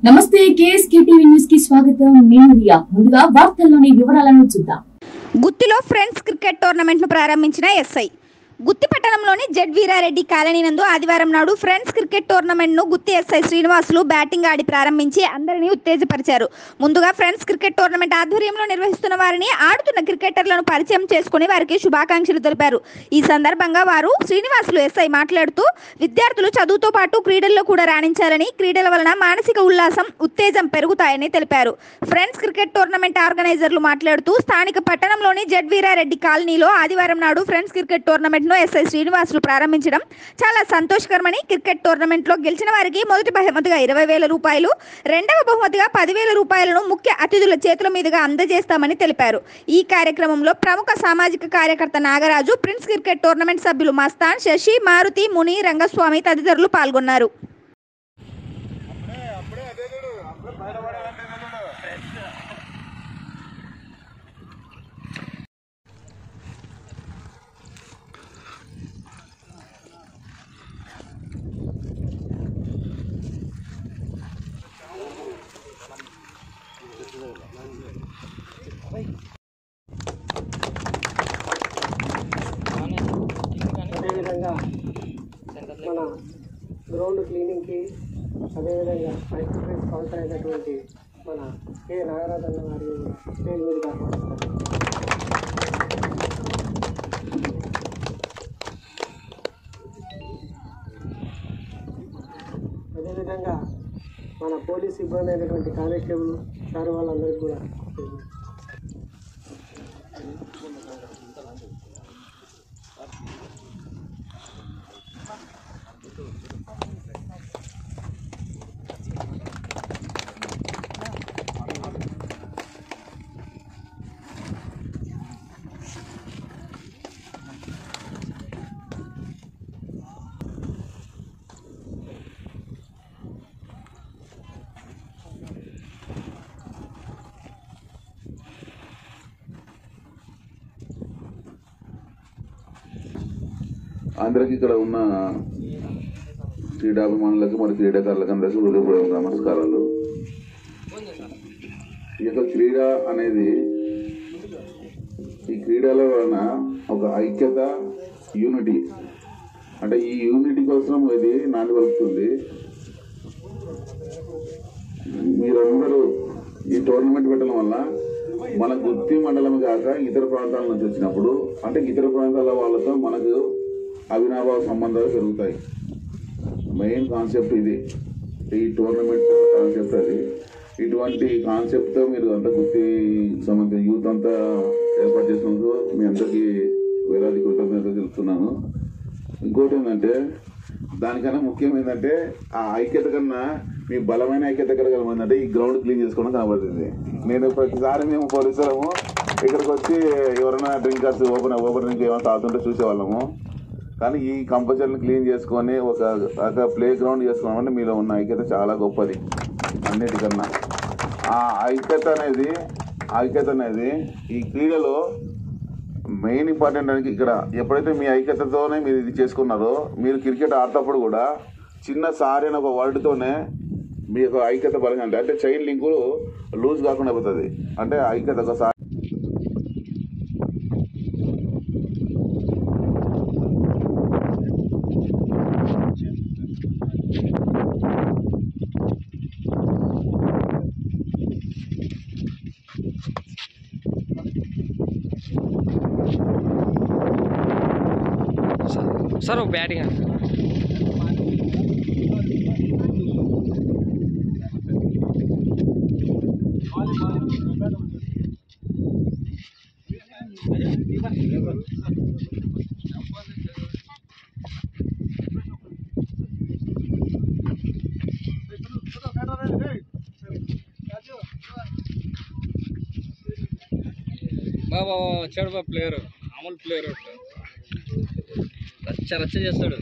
నమస్తే KSK TV news కి స్వాగతం నేను రియా ముందుగా వార్తల్లోని వివరాలను చూద్దాం గుత్తిలో ఫ్రెండ్స్ క్రికెట్ టోర్నమెంట్ను ప్రారంభించిన ఎస్ఐ గుత్తి పట్టణంలోని జడ్ వీరారెడ్డి కాలనీ నందు ఆదివారం నాడు ఫ్రెండ్స్ క్రికెట్ టోర్నమెంట్ను గుత్తి ఎస్ఐ శ్రీనివాసులు బ్యాటింగ్ ఆడి ప్రారంభించి అందరినీ ఉత్తేజపరిచారు ముందుగా ఫ్రెండ్స్ క్రికెట్ టోర్నమెంట్ ఆధ్వర్యంలో నిర్వహిస్తున్న వారిని ఆడుతున్న క్రికెటర్లను పరిచయం చేసుకుని వారికి శుభాకాంక్షలు తెలిపారు ఈ సందర్భంగా వారు శ్రీనివాసులు ఎస్ఐ మాట్లాడుతూ విద్యార్థులు చదువుతో పాటు క్రీడల్లో కూడా రాణించాలని క్రీడల వలన మానసిక ఉల్లాసం ఉత్తేజం పెరుగుతాయని తెలిపారు ఫ్రెండ్స్ క్రికెట్ టోర్నమెంట్ ఆర్గనైజర్లు మాట్లాడుతూ స్థానిక పట్టణంలోని జడ్ వీరారెడ్డి కాలనీలో ఆదివారం నాడు ఫ్రెండ్స్ క్రికెట్ టోర్నమెంట్ను ఎస్ఐ శ్రీనివాసులు ప్రారంభించడం చాలా సంతోషకరమని క్రికెట్ టోర్నమెంట్లో గెలిచిన వారికి మొదటి బహుమతిగా ఇరవై వేల రూపాయలు రెండవ బహుమతిగా పదివేల రూపాయలను ముఖ్య అతిథుల చేతుల మీదుగా అందజేస్తామని తెలిపారు ఈ కార్యక్రమంలో ప్రముఖ సామాజిక కార్యకర్త నాగరాజు ప్రిన్స్ క్రికెట్ టోర్నమెంట్ సభ్యులు మస్తాన్ శశి మారుతి ముని రంగస్వామి తదితరులు పాల్గొన్నారు అదేవిధంగా మన గ్రౌండ్ క్లీనింగ్కి అదేవిధంగా ఎక్సర్సైజ్ స్పాన్సర్ అయినటువంటి మన కె నాగరాజు అన్న వారి స్టేజ్ మీద అదేవిధంగా మన పోలీస్ సిబ్బంది అయినటువంటి కానిస్టేబుల్ సార్ వాళ్ళందరికీ కూడా అందరికి ఇక్కడ ఉన్న క్రీడాభిమానులకు మరి క్రీడాకారులకు అందరికీ హృదయపూర్వక నమస్కారాలు ఈ యొక్క క్రీడ అనేది ఈ క్రీడల వలన ఒక ఐక్యత యూనిటీ అంటే ఈ యూనిటీ కోసం ఇది నాంది పలుకుతుంది మీరందరూ ఈ టోర్నమెంట్ పెట్టడం వల్ల మన గుత్తి మండలం కాక ఇతర ప్రాంతాల నుంచి వచ్చినప్పుడు అంటే ఇతర ప్రాంతాల వాళ్ళతో మనకు అవినాభావ సంబంధాలు పెరుగుతాయి మెయిన్ కాన్సెప్ట్ ఇది ఈ టోర్నమెంట్ కాన్సెప్ట్ అది ఇటువంటి కాన్సెప్ట్తో మీరు అంతా గుర్తి సంబంధించిన యూత్ అంతా ఏర్పాటు చేసినందుకు మీ అందరికీ వేలాది కృతజ్ఞత తెలుపుతున్నాను ఇంకోటి ఏంటంటే దానికన్నా ముఖ్యం ఏంటంటే ఆ ఐక్యత కన్నా మీ బలమైన ఐక్యత ఎక్కడ కలమందంటే ఈ గ్రౌండ్ క్లీన్ చేసుకోవడం కనబడుతుంది నేను ప్రతిసారి మేము పోలీసులము ఇక్కడికి వచ్చి ఎవరైనా డ్రింకర్స్ ఓపెన్ ఓపెన్ డ్రింక్ ఏమైనా తాగుతుంటే చూసేవాళ్ళము కానీ ఈ కంపల్సరీని క్లీన్ చేసుకొని ఒక ఒక ప్లే గ్రౌండ్ చేసుకోవడం మీలో ఉన్న ఐక్యత చాలా గొప్పది అన్నిటికన్నా ఆ ఐక్యత అనేది ఐక్యత అనేది ఈ క్రీడలో మెయిన్ ఇంపార్టెంట్ అనేది ఇక్కడ ఎప్పుడైతే మీ ఐక్యతతోనే మీరు ఇది చేసుకున్నారో మీరు క్రికెట్ ఆడేటప్పుడు కూడా చిన్న సారి అనే ఒక వర్డ్తోనే మీ యొక్క ఐక్యత బలంగా ఉంటుంది అంటే చైన్ లింకు లూజ్ కాకుండా పోతుంది అంటే ఐక్యత ఒకసారి सर वो बैटिंग है బాబా వచ్చాడు బా ప్లేయర్ మామూలు ప్లేయర్ రచ్చ రచ్చ చేస్తాడు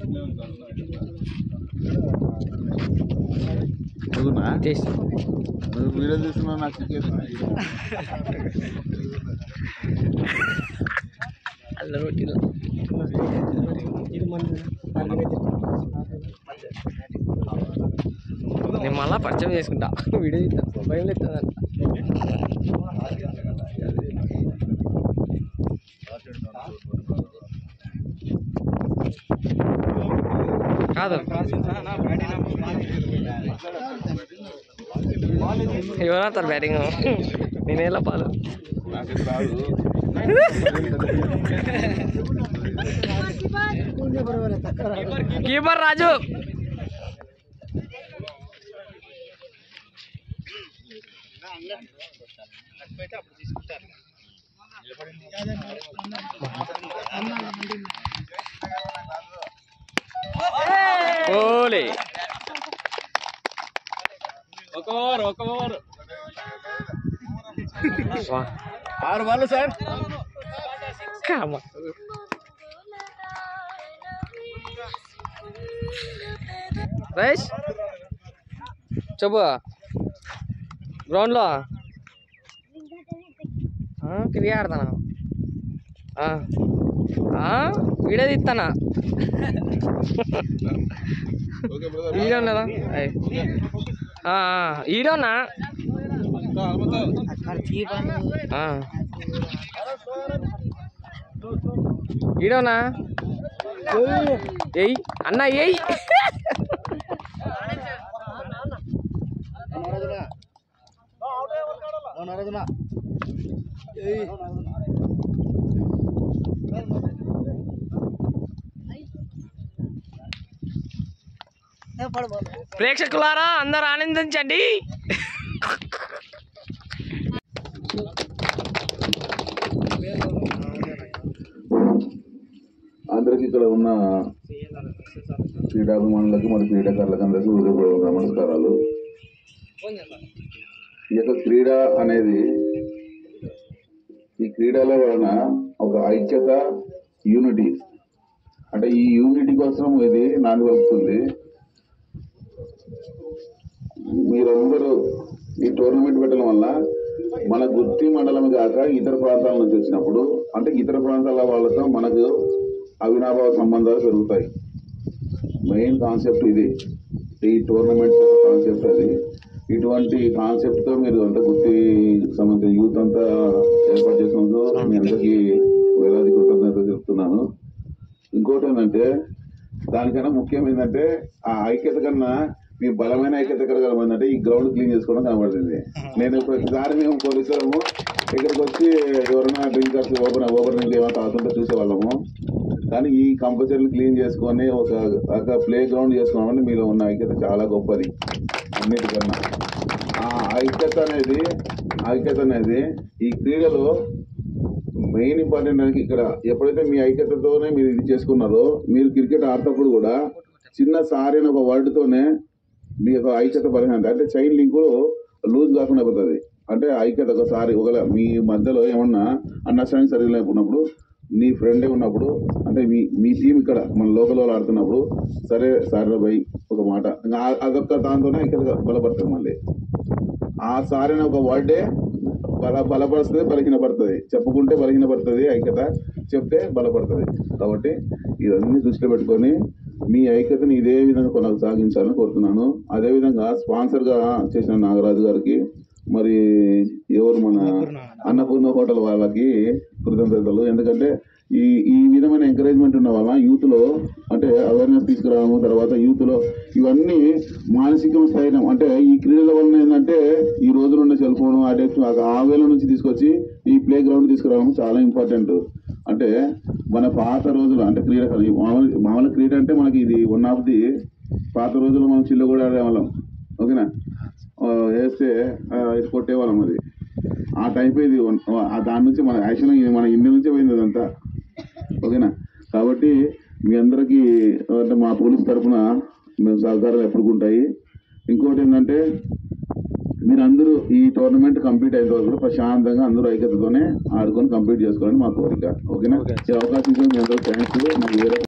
చదువునా చేసి వీడియో తీస్తున్నా నాకు క్రికెట్ ఇది మన నేను మళ్ళా పరిచయం చేసుకుంటా వీడియో తీస్తా భయం లేదంట కాదు ఎవరవుతారు బ్యాటింగ్ నేనేలా పాలు నాకు రాదు కీపర్ రాజు ఓలే ఒక ఓవర్ ఒక ఓవర్ వా ఆరు బాల్ సార్ కామ రైస్ చెప్పు గ్రౌండ్లో క్రికెట్ ఆడతానా వీడియో తీస్తానా ఓకే బ్రదర్ వీడియో లేదా వీడియోనా వీడియోనా ఎయ్ అన్న ఎయ్ ప్రేక్షకులారా అందరూ ఆనందించండి అందరికి ఇక్కడ ఉన్న క్రీడాభిమానులకు మరి క్రీడాకారులకు అందరికీ హృదయపూర్వక నమస్కారాలు ఈ యొక్క క్రీడ అనేది ఈ క్రీడల వలన ఒక ఐక్యత యూనిటీ అంటే ఈ యూనిటీ కోసం ఇది నాంది పలుకుతుంది మీరందరూ ఈ టోర్నమెంట్ పెట్టడం వల్ల మన గుత్తి మండలం కాక ఇతర ప్రాంతాల నుంచి వచ్చినప్పుడు అంటే ఇతర ప్రాంతాల వాళ్ళతో మనకు అవినాభావ సంబంధాలు పెరుగుతాయి మెయిన్ కాన్సెప్ట్ ఇది ఈ టోర్నమెంట్ కాన్సెప్ట్ అది ఇటువంటి కాన్సెప్ట్ తో మీరు అంతా గుర్తి సంబంధించిన యూత్ అంతా ఏర్పాటు చేసినందుకు మీ అందరికీ వేలాది కృతజ్ఞతలు చెప్తున్నాను ఇంకోటి ఏంటంటే దానికన్నా ముఖ్యం ఏంటంటే ఆ ఐక్యత కన్నా మీ బలమైన ఐక్యత ఎక్కడ కనబడిందంటే ఈ గ్రౌండ్ క్లీన్ చేసుకోవడం కనబడుతుంది నేను ప్రతిసారి మేము పోలీసులము ఇక్కడికి వచ్చి ఎవరైనా డ్రింకర్స్ ఓపెన్ ఓపెన్ డ్రింక్ ఏమైనా తాగుతుంటే చూసేవాళ్ళము కానీ ఈ కంపల్సరీ క్లీన్ చేసుకొని ఒక ఒక ప్లే గ్రౌండ్ చేసుకోవడం మీలో ఉన్న ఐక్యత చాలా గొప్పది అన్నిటికన్నా ఆ ఐక్యత అనేది ఐక్యత అనేది ఈ క్రీడలో మెయిన్ ఇంపార్టెంట్ అనేది ఇక్కడ ఎప్పుడైతే మీ ఐక్యతతోనే మీరు ఇది చేసుకున్నారో మీరు క్రికెట్ ఆడేటప్పుడు కూడా చిన్న సారి అని ఒక word తోనే మీ యొక్క ఐక్యత బలహీనత అంటే చైన్ లింక్ లూజ్ కాకుండా పోతుంది అంటే ఐక్యత ఒకసారి ఒకవేళ మీ మధ్యలో ఏమన్నా అండర్స్టాండింగ్ సరిగ్గా లేకున్నప్పుడు నీ ఫ్రెండే ఉన్నప్పుడు అంటే మీ మీ టీం ఇక్కడ మన లోకల్ వాళ్ళు ఆడుతున్నప్పుడు సరే సరే బై ఒక మాట ఇంకా ఆ- అదొక్క దాంతోనే ఐక్యత బలపడుతుంది మళ్ళీ ఆ సారి అనే ఒక వర్డే బల బలపరుస్తుంది బలహీనపడుతుంది చెప్పుకుంటే బలహీనపడుతుంది ఐక్యత చెప్తే బలపడుతుంది కాబట్టి ఇవన్నీ దృష్టిలో పెట్టుకొని మీ ఐక్యతను ఇదే విధంగా కొనసాగించాలని కోరుతున్నాను అదే విధంగా స్పాన్సర్ గా చేసిన నాగరాజు గారికి మరి ఎవరు మన అన్నపూర్ణ హోటల్ వాళ్ళకి కృతజ్ఞతలు ఎందుకంటే ఈ ఈ విధమైన ఎంకరేజ్మెంట్ ఉన్న వల్ల యూత్ లో అంటే అవేర్నెస్ తీసుకురావడం తర్వాత యూత్ లో ఇవన్నీ మానసిక స్థైర్యం అంటే ఈ క్రీడల వలన ఏంటంటే ఈ రోజులు ఉన్న సెల్ ఫోన్ అడిక్ట్ ఆ వేళ నుంచి తీసుకొచ్చి ఈ ప్లే గ్రౌండ్ తీసుకురావడం చాలా ఇంపార్టెంట్ అంటే మన పాత రోజులు అంటే క్రీడ మామూలు మామూలు క్రీడ అంటే మనకి ఇది వన్ ఆఫ్ ది పాత రోజుల్లో మనం చిల్లు కూడా ఆడేవాళ్ళం ఓకేనా ఆ, వేస్తే ఆ, ఇది కొట్టేవాళ్ళం అది ఆ టైప్ ఇది వన్- ఆ దాని నుంచి మన యాక్చువల్గా ఇది మన ఇండి నుంచే పోయింది అదంతా ఓకేనా కాబట్టి మీ అందరికీ అంటే మా పోలీస్ తరఫున మేము సహకారాలు ఎప్పుడు ఉంటాయి ఇంకోటి ఏంటంటే మీరు అందరూ ఈ టోర్నమెంట్ కంప్లీట్ అయిన తర్వాత కూడా ప్రశాంతంగా అందరూ ఐక్యతతోనే ఆడుకొని కంప్లీట్ చేసుకోవాలని మా కోరిక ఓకేనా ఈ అవకాశం ఇచ్చిన మీ అందరూ థ్యాంక్స్ నాకు వేరే